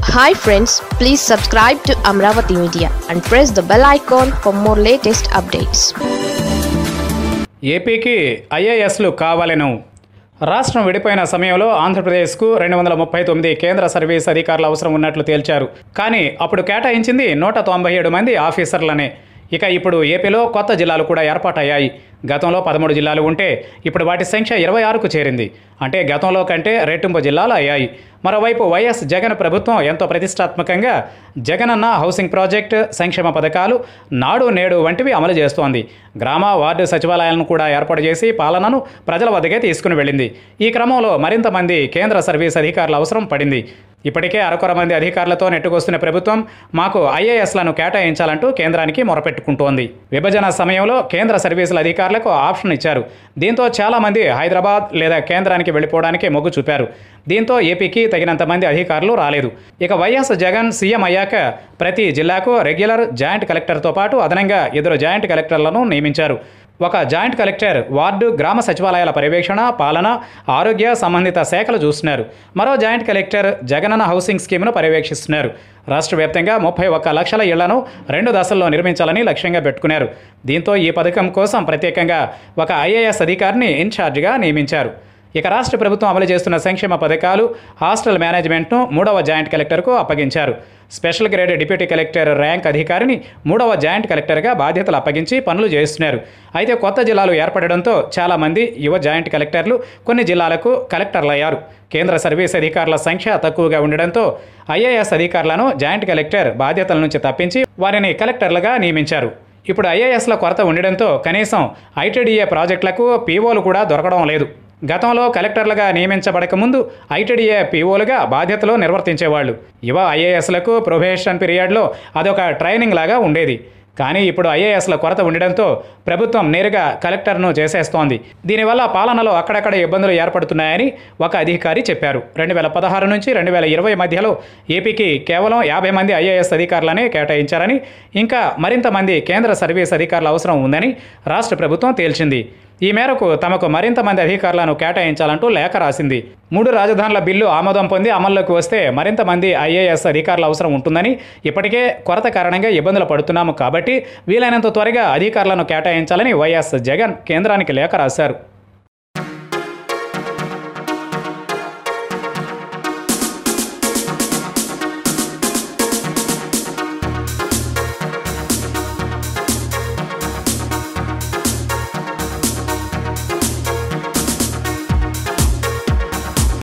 hi friends please subscribe to Amaravati media and press the bell icon for more latest updates ఏపీకి ఐఏఎస్లు కావాలను రాష్ట్రం విడిపోయిన సమయంలో ఆంధ్రప్రదేశ్కు రెండు వందల ముప్పై తొమ్మిది కేంద్ర సర్వీస్ అధికారులు అవసరం ఉన్నట్లు తేల్చారు కానీ అప్పుడు కేటాయించింది నూట తొంభై ఏడు మంది ఆఫీసర్లనే ఇక ఇప్పుడు ఏపీలో కొత్త జిల్లాలు కూడా ఏర్పాటయ్యాయి గతంలో పదమూడు జిల్లాలు ఉంటే ఇప్పుడు వాటి సంఖ్య ఇరవై ఆరుకు చేరింది అంటే గతంలో కంటే రెట్టింపు జిల్లాలు అయ్యాయి మరోవైపు వైఎస్ జగన్ ప్రభుత్వం ఎంతో ప్రతిష్టాత్మకంగా జగనన్న హౌసింగ్ ప్రాజెక్ట్ సంక్షేమ పథకాలు నాడు నేడు వంటివి అమలు చేస్తోంది గ్రామ వార్డు సచివాలయాలను కూడా ఏర్పాటు చేసి పాలనను ప్రజల వద్దకే తీసుకుని వెళ్ళింది ఈ క్రమంలో మరింత మంది కేంద్ర సర్వీస్ అధికారుల అవసరం పడింది ఇప్పటికే అరకొర మంది అధికారులతో నెట్టుకొస్తున్న ప్రభుత్వం మాకు ఐఏఎస్లను కేటాయించాలంటూ కేంద్రానికి మొరపెట్టుకుంటోంది విభజన సమయంలో కేంద్ర సర్వీసుల అధికారులకు ఆప్షన్ ఇచ్చారు దీంతో చాలామంది హైదరాబాద్ లేదా కేంద్రానికి వెళ్ళిపోవడానికి మొగ్గు చూపారు దీంతో ఏపీకి తగినంత మంది అధికారులు రాలేదు ఇక వైఎస్ జగన్ సీఎం అయ్యాక ప్రతి జిల్లాకు రెగ్యులర్ జాయింట్ కలెక్టర్తో పాటు అదనంగా ఇద్దరు జాయింట్ కలెక్టర్లను నియమించారు ఒక జాయింట్ కలెక్టర్ వార్డు గ్రామ సచివాలయాల పర్యవేక్షణ పాలన ఆరోగ్య సంబంధిత శాఖలు చూస్తున్నారు మరో జాయింట్ కలెక్టర్ జగనన్న హౌసింగ్ స్కీమ్ను పర్యవేక్షిస్తున్నారు రాష్ట్ర వ్యాప్తంగా ముప్పై ఒక్క లక్షల ఇళ్లను రెండు దశల్లో నిర్మించాలని లక్ష్యంగా పెట్టుకున్నారు దీంతో ఈ పథకం కోసం ప్రత్యేకంగా ఒక ఐఏఎస్ అధికారిని ఇన్ఛార్జిగా నియమించారు ఇక రాష్ట్ర ప్రభుత్వం అమలు చేస్తున్న సంక్షేమ పథకాలు హాస్టల్ మేనేజ్మెంట్ను మూడవ జాయింట్ కలెక్టర్కు అప్పగించారు special grade deputy collector rank అధికారిని మూడవ జాయింట్ కలెక్టర్గా బాధ్యతలు అప్పగించి పనులు చేస్తున్నారు అయితే కొత్త జిల్లాలు ఏర్పడడంతో చాలామంది యువ జాయింట్ కలెక్టర్లు కొన్ని జిల్లాలకు కలెక్టర్లయ్యారు కేంద్ర సర్వీస్ అధికారుల సంఖ్య తక్కువగా ఉండడంతో ఐఏఎస్ అధికారులను జాయింట్ కలెక్టర్ బాధ్యతల నుంచి తప్పించి వారిని కలెక్టర్లుగా నియమించారు ఇప్పుడు ఐఏఎస్ల కొరత ఉండడంతో కనీసం ఐటీడీఏ ప్రాజెక్టులకు పీఓలు కూడా దొరకడం లేదు గతంలో కలెక్టర్లుగా నియమించబడక ముందు ఐటీడీఏ పీఓలుగా బాధ్యతలు నిర్వర్తించేవాళ్ళు యువ ఐఏఎస్లకు ప్రొబేషన్ పీరియడ్లో అదొక ట్రైనింగ్ లాగా ఉండేది కానీ ఇప్పుడు ఐఏఎస్ల కొరత ఉండడంతో ప్రభుత్వం నేరుగా కలెక్టర్ను చేసేస్తోంది దీనివల్ల పాలనలో అక్కడక్కడ ఇబ్బందులు ఏర్పడుతున్నాయని ఒక అధికారి చెప్పారు రెండు వేల పదహారు నుంచి రెండు వేల ఇరవై మధ్యలో ఏపీకి కేవలం యాభై మంది ఐఏఎస్ అధికారులనే కేటాయించారని ఇంకా మరింత మంది కేంద్ర సర్వీస్ అధికారుల అవసరం ఉందని రాష్ట్ర ప్రభుత్వం తేల్చింది ఈ మేరకు తమకు మరింత మంది అధికారులను కేటాయించాలంటూ లేఖ రాసింది మూడు రాజధానుల బిల్లు ఆమోదం పొంది అమల్లోకి వస్తే మరింత మంది ఐఏఎస్ అధికారుల అవసరం ఉంటుందని ఇప్పటికే కొరత కారణంగా ఇబ్బందులు పడుతున్నాము కాబట్టి వీలైనంత త్వరగా అధికారులను కేటాయించాలని వైఎస్ జగన్ కేంద్రానికి లేఖ రాశారు